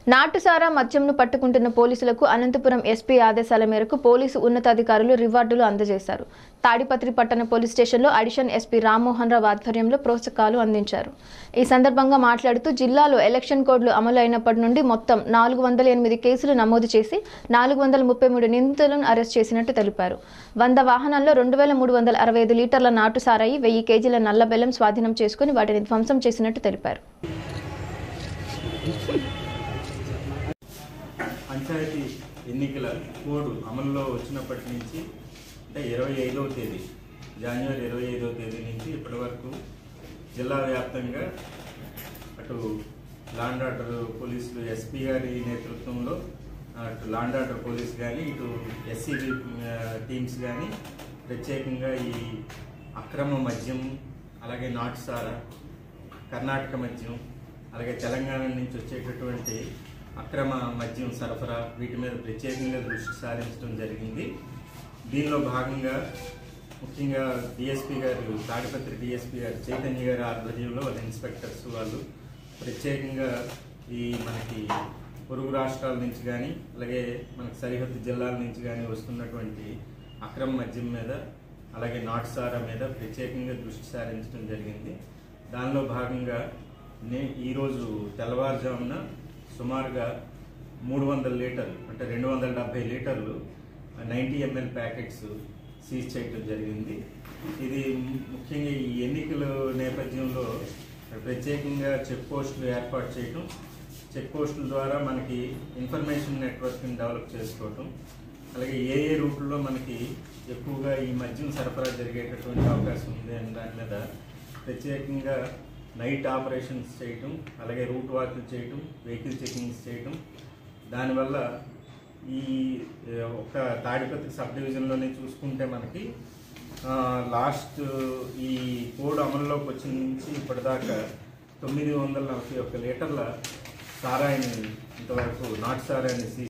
నాటుసారా మద్యంను పట్టుకుంటున్న పోలీసులకు అనంతపురం ఎస్పీ ఆదేశాల మేరకు పోలీసు ఉన్నతాధికారులు రివార్డులు అందజేశారు తాడిపత్రి పట్టణ పోలీస్ స్టేషన్లో అడిషన్ ఎస్పీ రామ్మోహన్ రావు ఆధ్వర్యంలో ప్రోత్సాహాలు అందించారు ఈ సందర్భంగా మాట్లాడుతూ జిల్లాలో ఎలక్షన్ కోడ్లు అమలు అయినప్పటి నుండి మొత్తం నాలుగు వందల ఎనిమిది కేసులు నమోదు చేసి నాలుగు వందల ముప్పై మూడు నిందితులను అరెస్ట్ చేసినట్టు తెలిపారు వంద వాహనాల్లో రెండు వేల మూడు వందల అరవై ఐదు లీటర్ల నాటు సారాయి వెయ్యి కేజీల నల్ల బెల్లం స్వాధీనం చేసుకుని వాటిని ధ్వంసం చేసినట్టు తెలిపారు పంచాయతీ ఎన్నికల కోడ్ అమల్లో వచ్చినప్పటి నుంచి అంటే ఇరవై ఐదవ తేదీ జనవరి ఇరవై ఐదవ తేదీ నుంచి ఇప్పటి వరకు జిల్లా వ్యాప్తంగా అటు లాండ్ ఆర్డర్ పోలీసులు ఎస్పీ గారి నేతృత్వంలో అటు లాండ్ ఆర్డర్ పోలీస్ కానీ ఇటు ఎస్సీబీ టీమ్స్ కానీ ప్రత్యేకంగా ఈ అక్రమ మద్యం అలాగే నాటుసారా కర్ణాటక మద్యం అలాగే తెలంగాణ నుంచి వచ్చేటటువంటి అక్రమ మద్యం సరఫరా వీటి మీద ప్రత్యేకంగా దృష్టి సారించడం జరిగింది దీనిలో భాగంగా ముఖ్యంగా డిఎస్పీ గారు తాడిపత్రి డిఎస్పీ గారు చైతన్య గారి ఆధ్వర్యంలో వాళ్ళ ఇన్స్పెక్టర్స్ వాళ్ళు ప్రత్యేకంగా ఈ మనకి పొరుగు రాష్ట్రాల నుంచి కానీ అలాగే మనకి సరిహద్దు జిల్లాల నుంచి కానీ వస్తున్నటువంటి అక్రమ మద్యం మీద అలాగే నాటుసారా మీద ప్రత్యేకంగా దృష్టి సారించడం జరిగింది దానిలో భాగంగా నే ఈరోజు తెల్లవారుజామున సుమారుగా మూడు వందల లీటర్లు అంటే రెండు వందల డెబ్బై లీటర్లు నైంటీ ఎంఎల్ ప్యాకెట్స్ సీజ్ చేయడం జరిగింది ఇది ముఖ్యంగా ఈ ఎన్నికల నేపథ్యంలో ప్రత్యేకంగా చెక్ పోస్టులు ఏర్పాటు చేయటం చెక్ పోస్టుల ద్వారా మనకి ఇన్ఫర్మేషన్ నెట్వర్క్ని డెవలప్ చేసుకోవటం అలాగే ఏ ఏ రూట్లో మనకి ఎక్కువగా ఈ మద్యం సరఫరా జరిగేటటువంటి అవకాశం ఉంది అనే దాని మీద ప్రత్యేకంగా నైట్ ఆపరేషన్స్ చేయటం అలాగే రూట్ వాక్లు చేయటం వెహికల్ చెకింగ్స్ చేయటం దానివల్ల ఈ ఏ, ఒక తాడిపత్రి సబ్ డివిజన్లోనే చూసుకుంటే మనకి ఆ, లాస్ట్ ఈ కోడ్ అమల్లోకి వచ్చిన నుంచి ఇప్పటిదాకా తొమ్మిది వందల నలభై ఒక్క లీటర్ల సారాయిని ఇంతవరకు నాటు సారాయిని సీజ్